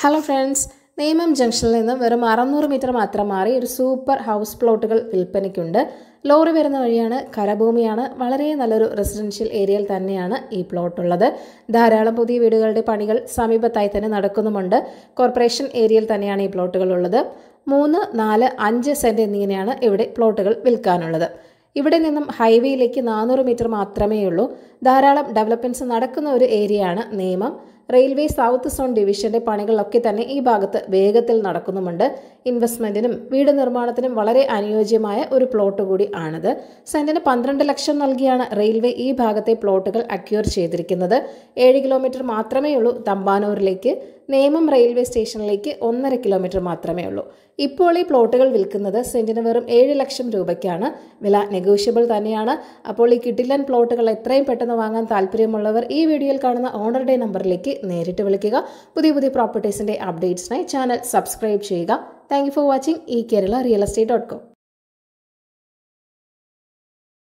hello friends Nemom ജംഗ്ഷനിൽ നിന്ന് വെറും അറുന്നൂറ് മീറ്റർ മാത്രം മാറി ഒരു സൂപ്പർ ഹൗസ് പ്ലോട്ടുകൾ വിൽപ്പനയ്ക്കുണ്ട് ലോറി വരുന്ന വഴിയാണ് കരഭൂമിയാണ് വളരെ നല്ലൊരു റെസിഡൻഷ്യൽ ഏരിയയിൽ തന്നെയാണ് ഈ പ്ലോട്ട് ഉള്ളത് ധാരാളം പുതിയ വീടുകളുടെ പണികൾ സമീപത്തായി തന്നെ നടക്കുന്നുമുണ്ട് കോർപ്പറേഷൻ ഏരിയയിൽ തന്നെയാണ് ഈ പ്ലോട്ടുകൾ ഉള്ളത് മൂന്ന് നാല് അഞ്ച് സെൻറ്റ് എന്നിങ്ങനെയാണ് ഇവിടെ പ്ലോട്ടുകൾ വിൽക്കാനുള്ളത് ഇവിടെ നിന്നും ഹൈവേയിലേക്ക് നാനൂറ് മീറ്റർ മാത്രമേ ഉള്ളൂ ധാരാളം ഡെവലപ്മെൻറ്റ്സ് നടക്കുന്ന ഒരു ഏരിയയാണ് നേമം റെയിൽവേ സൗത്ത് സോൺ ഡിവിഷന്റെ പണികളൊക്കെ തന്നെ ഈ ഭാഗത്ത് വേഗത്തിൽ നടക്കുന്നുമുണ്ട് ഇൻവെസ്റ്റ്മെന്റിനും വീട് നിർമ്മാണത്തിനും വളരെ അനുയോജ്യമായ ഒരു പ്ലോട്ട് കൂടി ആണിത് സെന്റിന് പന്ത്രണ്ട് ലക്ഷം നൽകിയാണ് റെയിൽവേ ഈ ഭാഗത്തെ പ്ലോട്ടുകൾ അക്യൂർ ചെയ്തിരിക്കുന്നത് ഏഴ് കിലോമീറ്റർ മാത്രമേ ഉള്ളൂ തമ്പാനൂരിലേക്ക് നേമം റെയിൽവേ സ്റ്റേഷനിലേക്ക് ഒന്നര കിലോമീറ്റർ മാത്രമേ ഉള്ളൂ ഇപ്പോൾ ഈ പ്ലോട്ടുകൾ വിൽക്കുന്നത് സെന്റിന് വെറും ഏഴ് ലക്ഷം രൂപയ്ക്കാണ് വില നെഗോഷ്യബിൾ തന്നെയാണ് അപ്പോൾ ഈ കിട്ടില്ലൻ പ്ലോട്ടുകൾ എത്രയും പെട്ടെന്ന് വാങ്ങാൻ താല്പര്യമുള്ളവർ ഈ വീഡിയോയിൽ കാണുന്ന ഓണറുടെ നമ്പറിലേക്ക് നേരിട്ട് വിളിക്കുക പുതിയ പുതിയ പ്രോപ്പർട്ടീസിൻ്റെ അപ്ഡേറ്റ്സിനായി ചാനൽ സബ്സ്ക്രൈബ് ചെയ്യുക താങ്ക് യു ഫോർ വാച്ചിങ് ഈ Kerala real estate dot com